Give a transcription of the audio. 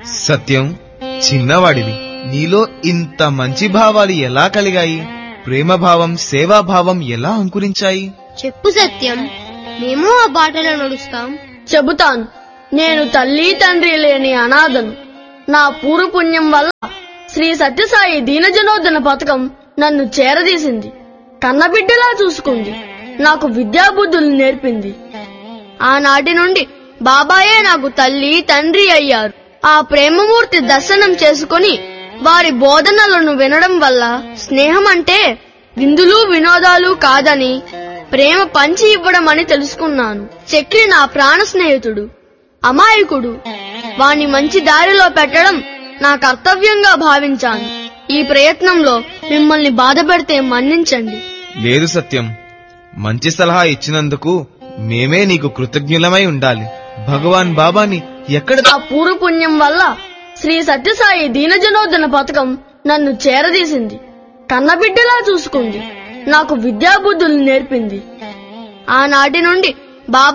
సత్యం చిన్నవాడివి నీలో ఇంత మంచి భావాలు ఎలా కలిగాయి ప్రేమభావం సేవాభావం ఎలా అంకురించాయి చెప్పు సత్యం మేము ఆ బాటలో నడుస్తాం చెబుతాను నేను తల్లి తండ్రి లేని అనాథను నా పూర్వపుణ్యం వల్ల శ్రీ సత్యసాయి దీనజనోద్ధన పథకం నన్ను చేరదీసింది కన్నబిడ్డలా చూసుకుంది నాకు విద్యాబుద్ధులు నేర్పింది ఆనాటి నుండి బాబాయే నాకు తల్లి తండ్రి అయ్యారు ఆ ప్రేమమూర్తి దర్శనం చేసుకొని వారి బోధనలను వినడం వల్ల స్నేహం అంటే విందులు వినోదాలు కాదని ప్రేమ పంచి ఇవ్వడం అని తెలుసుకున్నాను చక్రి నా ప్రాణ స్నేహితుడు అమాయకుడు వాణ్ణి మంచి దారిలో పెట్టడం నా కర్తవ్యంగా భావించాను ఈ ప్రయత్నంలో మిమ్మల్ని బాధ పెడితే మన్నించండి లేదు సత్యం మంచి సలహా ఇచ్చినందుకు మేమే నీకు కృతజ్ఞులమై ఉండాలి భగవాన్ బాబాని ఎక్కడ ఆ పూర్వపుణ్యం వల్ల శ్రీ సత్యసాయి దీనజనోద్ధన పథకం నన్ను చేరదీసింది కన్నబిడ్డలా చూసుకుంది నాకు విద్యాబుద్ధులు నేర్పింది ఆనాటి నుండి బాబా